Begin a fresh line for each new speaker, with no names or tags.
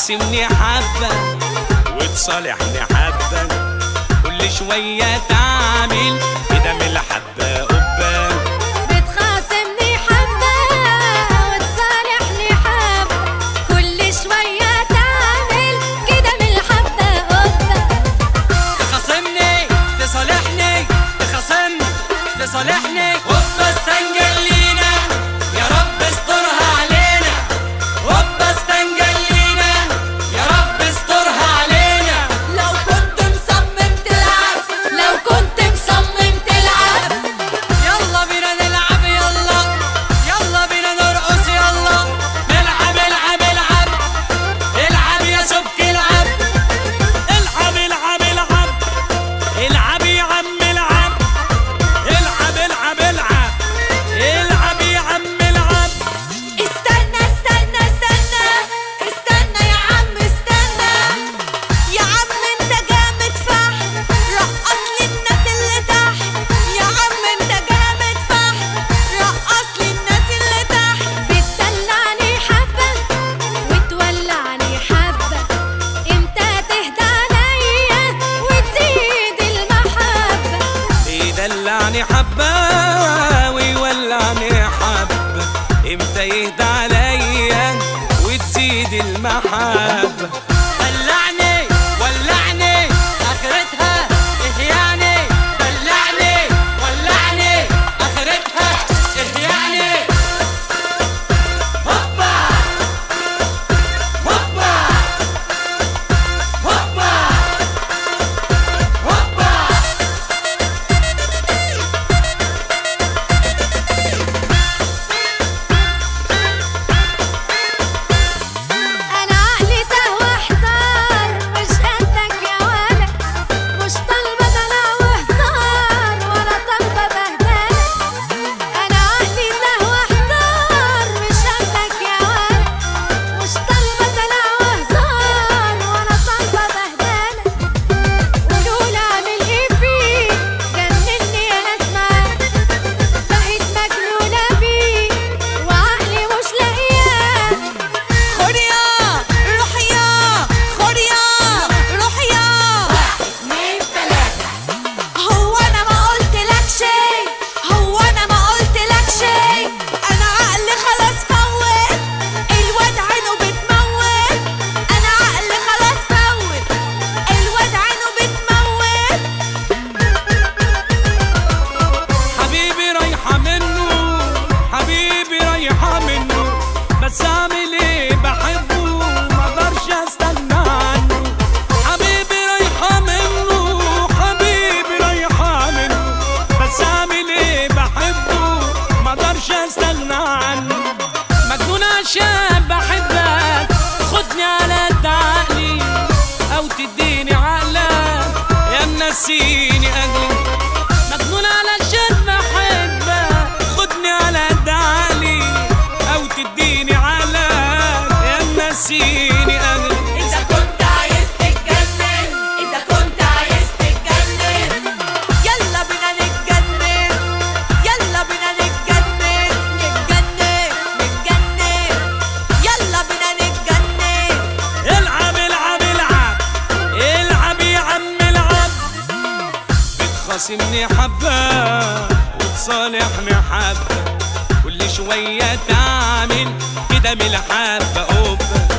بتخاصمني حبة وتصالحني حبة كل شوية تعمل كده من الحبة قبة
بتخاصمني حبة وتصالحني حبة كل شوية تعمل كده من الحبة قبة
تخاصمني تصالحني تخاصمني تصالحني هوبا استنجلينا يا رب استرها علينا هوبا استنجلينا يا رب استرها علينا
لو كنت مصمم تلعب لو كنت مصمم تلعب
يلا بينا نلعب يلا يلا بينا نرقص يلا نلعب العب العب العب يا سبك العب العب العب العب العب يا عم العب العب العب العب العب يا عم العب
استنى استنى استنى استنى يا عم استنى يا عم انت جامد فحم رقص لي الناس اللي تحت يا عم انت جامد فحم رقص لي الناس اللي تحت بتدلعني حبة وتولعني حبة امتى تهدى عليا وتزيد المحبة
يدلعني حبة ويولعني حبة امتى يهدى عليا وتزيد المحبة دلعني ولعني اخرتها ايه يعني دلعني ولعني اخرتها ايه يعني هوبا هوبا هوبا هوبا
انا عقلي تاه واحتار مش قدك يا ولد مش طالبه دلع وهزار ولا طالبه بهدله انا عقلي تاه واحتار مش قدك يا ولد مش طالبه دلع وهزار ولا طالبه بهدله قولوا لي اعمل ايه فيك جنني يا ناس معاك بقيت مجنونه بيك وعقلي مش لاقياه خد يا روح يا خد يا روح يا اتنين تلاتة هو انا ما قلت لك شيء هو انا ما قلت لك شيء انا عقلي خلاص فوت الواد عينه بتموت انا عقلي خلاص فوت الواد عينه بتموت
حبيبي رايحة منه حبيبي رايحة منه بس اعمل ايه بحبه ما اقدرش استنى عنه حبيبي رايحة منه حبيبي رايحة منه بس اعمل ايه بحبه ما اقدرش استنى عنه مجنون عشان بحبك خدني على قد عقلي او تديني عقلك يا منسيني اجلي مجنون علشان بحبك خدني على قد عقلي او تديني عقلك يا منسيني اجلي
إذا كنت عايز تتجنن إذا كنت عايز تتجنن يلا بينا نتجنن يلا بينا نتجنن نتجنن نتجنن يلا بينا نتجنن
العب العب العب العب يا عم العب بتخاصمني حبة وتصالحني حبة كل شوية تعمل كده من الحبة قبة